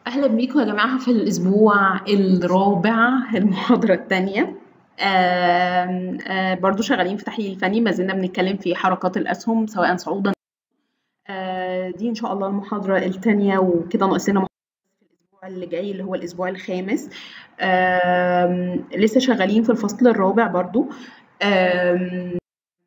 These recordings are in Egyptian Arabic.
أهلا بيكم يا جماعة في الأسبوع الرابع المحاضرة التانية آم، آه، برضو شغالين في تحليل فني ما زلنا بنتكلم في حركات الأسهم سواء صعودا آه، دي إن شاء الله المحاضرة التانية وكده ناقص لنا محاضرة في الأسبوع اللي جاي اللي هو الأسبوع الخامس آم، لسه شغالين في الفصل الرابع برضو آم،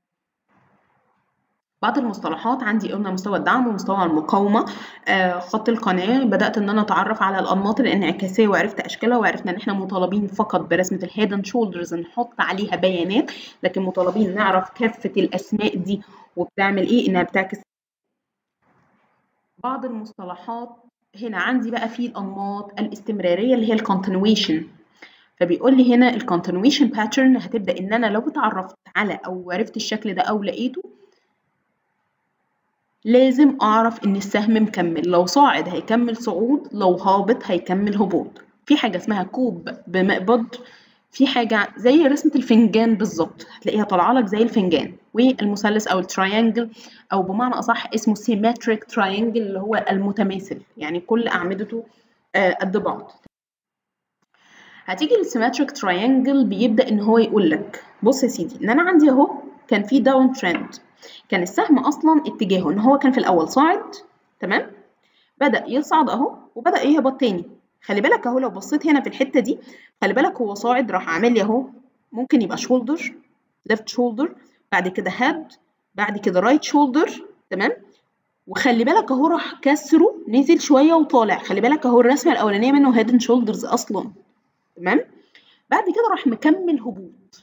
بعض المصطلحات عندي قلنا مستوى الدعم ومستوى المقاومة آه، خط القناة بدأت إن أنا أتعرف على الأنماط الانعكاسية وعرفت أشكالها وعرفنا إن إحنا مطالبين فقط برسمة الهيد اند شولدرز نحط عليها بيانات لكن مطالبين نعرف كافة الأسماء دي وبتعمل إيه إنها بتعكس بعض المصطلحات هنا عندي بقى في الأنماط الاستمرارية اللي هي الكونتينويشن فبيقول لي هنا الكونتينويشن باترن هتبدأ إن أنا لو اتعرفت على أو عرفت الشكل ده أو لقيته لازم أعرف إن السهم مكمل لو صاعد هيكمل صعود لو هابط هيكمل هبوط في حاجة اسمها كوب بمقبض في حاجة زي رسمة الفنجان بالظبط هتلاقيها طالعة لك زي الفنجان والمثلث أو التراينجل أو بمعنى أصح اسمه سيمتريك تراينجل اللي هو المتماثل يعني كل أعمدته آه، قد بعض هتيجي للسيمتريك تراينجل بيبدأ إن هو يقول لك بص يا سيدي إن أنا عندي أهو كان في داون ترند كان السهم اصلا اتجاهه ان هو كان في الاول صاعد تمام بدا يصعد اهو وبدا يهبط تاني خلي بالك اهو لو بصيت هنا في الحته دي خلي بالك هو صاعد راح عامل لي اهو ممكن يبقى شولدر ليفت شولدر بعد كده هاد بعد كده رايت شولدر تمام وخلي بالك اهو راح كسره نزل شويه وطالع خلي بالك اهو الرسمه الاولانيه منه هيد اند شولدرز اصلا تمام بعد كده راح مكمل هبوط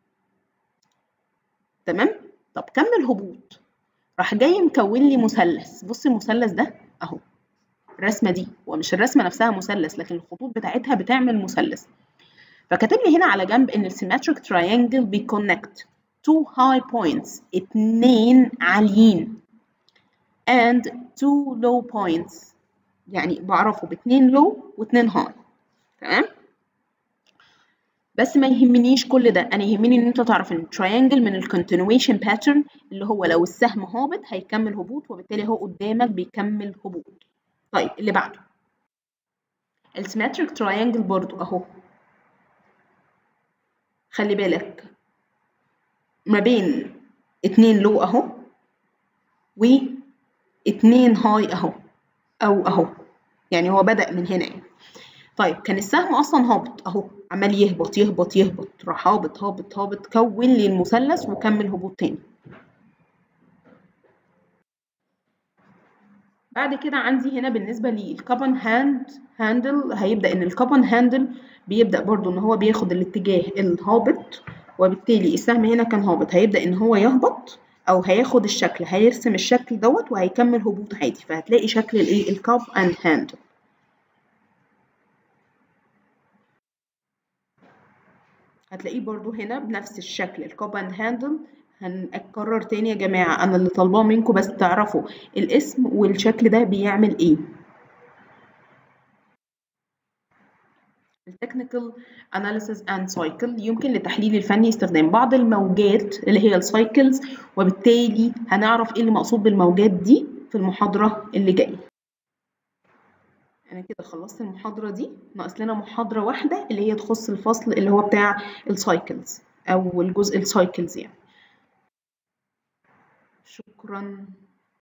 تمام طب كمل هبوط راح جاي مكون لي مثلث بص المثلث ده اهو الرسمه دي ومش الرسمه نفسها مثلث لكن الخطوط بتاعتها بتعمل مثلث فكاتب لي هنا على جنب ان السيمتريك تراينجل بيكونكت two high points اتنين عاليين and two low points يعني بعرفه باتنين low واتنين high تمام بس ما يهمنيش كل ده انا يهمني ان انت تعرف ان التراينجل من الكونتينويشن باترن اللي هو لو السهم هابط هيكمل هبوط وبالتالي هو قدامك بيكمل هبوط طيب اللي بعده السيمتريك تراينجل برضو اهو خلي بالك ما بين اتنين لو اهو واتنين هاي اهو او اهو يعني هو بدأ من هنا يعني طيب كان السهم اصلا هابط اهو عمال يهبط يهبط يهبط راح هابط هابط هابط كون لي المثلث وكمل هبوط تاني بعد كده عندي هنا بالنسبة للكابن هاند هاندل هيبدأ ان الكابن هاندل بيبدأ برضو ان هو بياخد الاتجاه الهابط وبالتالي السهم هنا كان هابط هيبدأ ان هو يهبط او هياخد الشكل هيرسم الشكل دوت وهيكمل هبوط عادي فهتلاقي شكل الايه الكاب اند هاندل هتلاقيه برضو هنا بنفس الشكل الكوب اند هاندل هنكرر تاني يا جماعة أنا اللي طالباه منكم بس تعرفوا الاسم والشكل ده بيعمل إيه التكنيكال اناليسيس اند سايكل يمكن للتحليل الفني استخدام بعض الموجات اللي هي السايكلز وبالتالي هنعرف ايه اللي مقصود بالموجات دي في المحاضرة اللي جاية انا كده خلصت المحاضرة دي ناقص لنا محاضرة واحدة اللي هي تخص الفصل اللي هو بتاع السايكلز او الجزء السايكلز يعني شكرا